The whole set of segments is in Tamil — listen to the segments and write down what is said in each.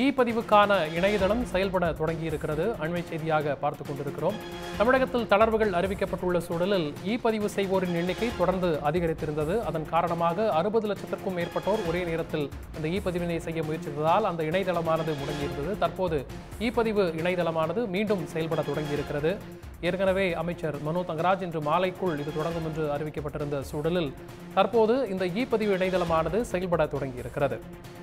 இ பதிவுக்கான இணையதளம் செயல்பட தொடங்கி இருக்கிறது அண்மை செய்தியாக பார்த்து கொண்டிருக்கிறோம் தமிழகத்தில் தளர்வுகள் அறிவிக்கப்பட்டுள்ள சூழலில் இ பதிவு செய்வோரின் எண்ணிக்கை தொடர்ந்து அதிகரித்திருந்தது அதன் காரணமாக அறுபது லட்சத்திற்கும் மேற்பட்டோர் ஒரே நேரத்தில் அந்த இ பதிவினை செய்ய முயற்சித்ததால் அந்த இணையதளமானது முடங்கியிருந்தது தற்போது இ பதிவு இணையதளமானது மீண்டும் செயல்பட தொடங்கியிருக்கிறது ஏற்கனவே அமைச்சர் மனோ தங்கராஜ் இன்று மாலைக்குள் இது தொடங்கும் என்று அறிவிக்கப்பட்டிருந்த சூழலில் தற்போது இந்த இ பதிவு இணையதளமானது செயல்பட தொடங்கியிருக்கிறது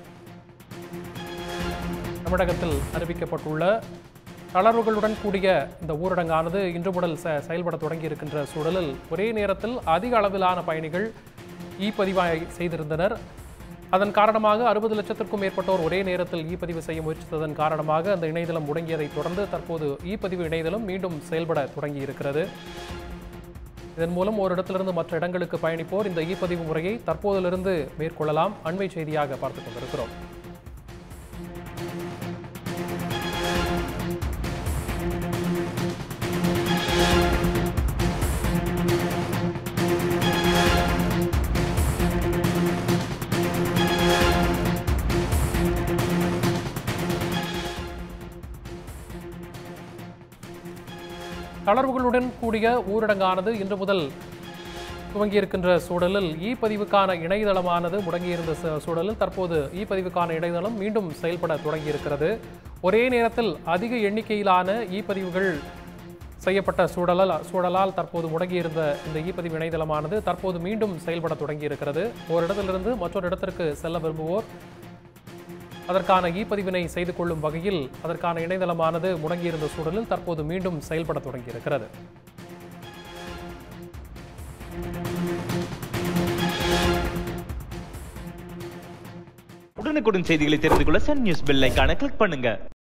தமிழகத்தில் அறிவிக்கப்பட்டுள்ள தளர்வுகளுடன் கூடிய இந்த ஊரடங்கானது இன்று முதல் செ- செயல்பட தொடங்கி இருக்கின்ற சூழலில் ஒரே நேரத்தில் அதிக அளவிலான பயணிகள் இ பதிவாய் செய்திருந்தனர் அதன் காரணமாக அறுபது லட்சத்திற்கும் மேற்பட்டோர் ஒரே நேரத்தில் இ பதிவு செய்ய முயற்சித்ததன் காரணமாக அந்த இணையதளம் முடங்கியதைத் தொடர்ந்து தற்போது இ பதிவு இணையதளம் மீண்டும் செயல்பட தொடங்கி இருக்கிறது இதன் மூலம் ஒரு இடத்திலிருந்து மற்ற இடங்களுக்கு பயணிப்போர் இந்த இ பதிவு முறையை தற்போதிலிருந்து மேற்கொள்ளலாம் அண்மை செய்தியாக பார்த்துக் கொண்டிருக்கிறோம் தளர்வுகளுடன் கூடிய ஊரடங்கானது இன்று முதல் துவங்கியிருக்கின்ற சூழலில் இ பதிவுக்கான இணையதளமானது முடங்கியிருந்த ச- சூழலில் தற்போது இ பதிவுக்கான இணையதளம் மீண்டும் செயல்பட தொடங்கியிருக்கிறது ஒரே நேரத்தில் அதிக எண்ணிக்கையிலான இ பதிவுகள் செய்யப்பட்ட சூழலால் சூழலால் தற்போது முடங்கியிருந்த இந்த இ பதிவு இணையதளமானது தற்போது மீண்டும் செயல்பட தொடங்கியிருக்கிறது ஒரு இடத்திலிருந்து மற்றொரு இடத்திற்கு செல்ல விரும்புவோர் அதற்கான இ பதிவினை செய்து கொள்ளும் வகையில் அதற்கான இணையதளமானது முடங்கியிருந்த சூழலில் தற்போது மீண்டும் செயல்பட தொடங்கியிருக்கிறது உடனுக்குடன் செய்திகளை தெரிந்து கொள்ள சன் நியூஸ் பெல் ஐகானை கிளிக் பண்ணுங்க